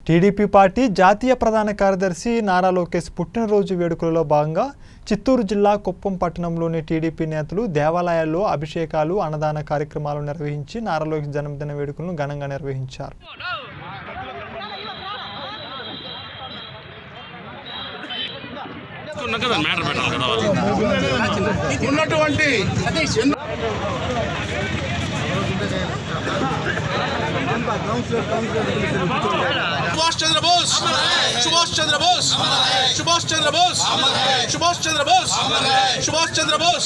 TDP party జాతీయ ప్రధాన కార్యదర్శి నారా లోకేష్ పుట్టినరోజు వేడుకలలో భాగంగా చిత్తూరు జిల్లా కుప్పం పట్టణంలోని టీడీపీ నేతలు దేవాలయాల్లో అభిషేకాలు అన్నదాన కార్యక్రమాలు నిర్వహించి నారా లోకేష్ జన్మదిన వేడుకలను ఘనంగా నిర్వహించారు ఉన్నా కదా మ్యాటర్ పెట్టాలి కదా వాళ్ళు ఉన్నటువంటి ఎన్నో సుభాష్ చంద్ర బోస్ సుభాష్ చంద్ర బోస్ సుభాష్ చంద్ర బోస్ సుభాష్ చంద్ర బోస్ సుభాష్ చంద్ర బోస్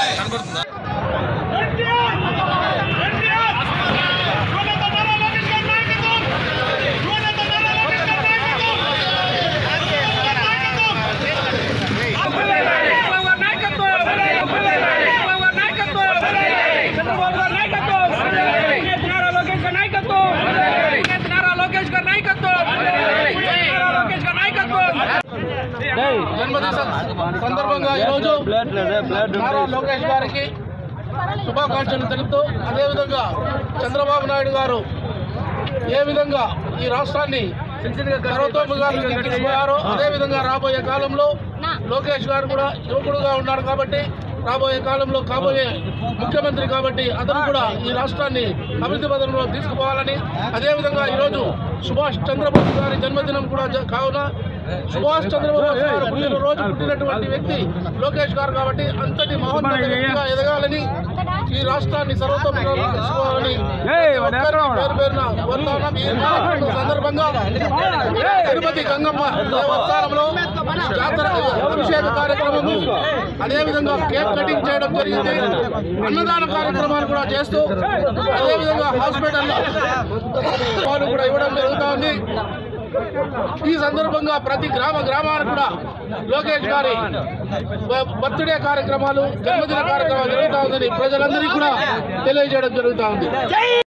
జన్మదిన సందర్భంగా ఈరోజు నారా లోకేష్ గారికి శుభాకాంక్షలు తెలుపుతూ అదేవిధంగా చంద్రబాబు నాయుడు గారు ఏ విధంగా ఈ రాష్ట్రాన్ని సర్వతోముఖాభివృద్ధి తీసుకుపోయారో అదేవిధంగా రాబోయే కాలంలో లోకేష్ గారు కూడా యువకుడుగా ఉన్నారు కాబట్టి రాబోయే కాలంలో కాబోయే ముఖ్యమంత్రి కాబట్టి అతను కూడా ఈ రాష్ట్రాన్ని అభివృద్ధి పథంలో తీసుకుపోవాలని అదేవిధంగా ఈరోజు సుభాష్ చంద్రబోస్ గారి జన్మదినం కూడా జ- కావున సుభాష్ చంద్రబోస్ గారు పుట్టిన రోజు పుట్టినటువంటి వ్యక్తి లోకేష్ గారు కాబట్టి అంతటి మహోన్నత వ్యక్తిగా ఎదగాలని ఈ రాష్ట్రాన్ని సర్వతోముఖంగా తీసుకోవాలని ప్రతి ఒక్కరిని పేరు పేరున కోరుతా ఉన్నాం. ఈ కార్యక్రమం సందర్భంగా తిరుపతి గంగమ్మ దేవస్థానంలో జాతర అభిషేక కార్యక్రమము అదేవిధంగా కేక్ కటింగ్ చేయడం జరిగింది అన్నదాన కార్యక్రమాలు కూడా చేస్తూ అదేవిధంగా హాస్పిటల్లో పాలు కూడా ఇవ్వడం జరుగుతూ ఉంది ఈ సందర్భంగా ప్రతి గ్రామ గ్రామానికి కూడా లోకేష్ గారి బ- బర్త్డే కార్యక్రమాలు జన్మదిన కార్యక్రమాలు జరుగుతూ ఉందని ప్రజలందరికీ కూడా తెలియజేయడం జరుగుతూ ఉంది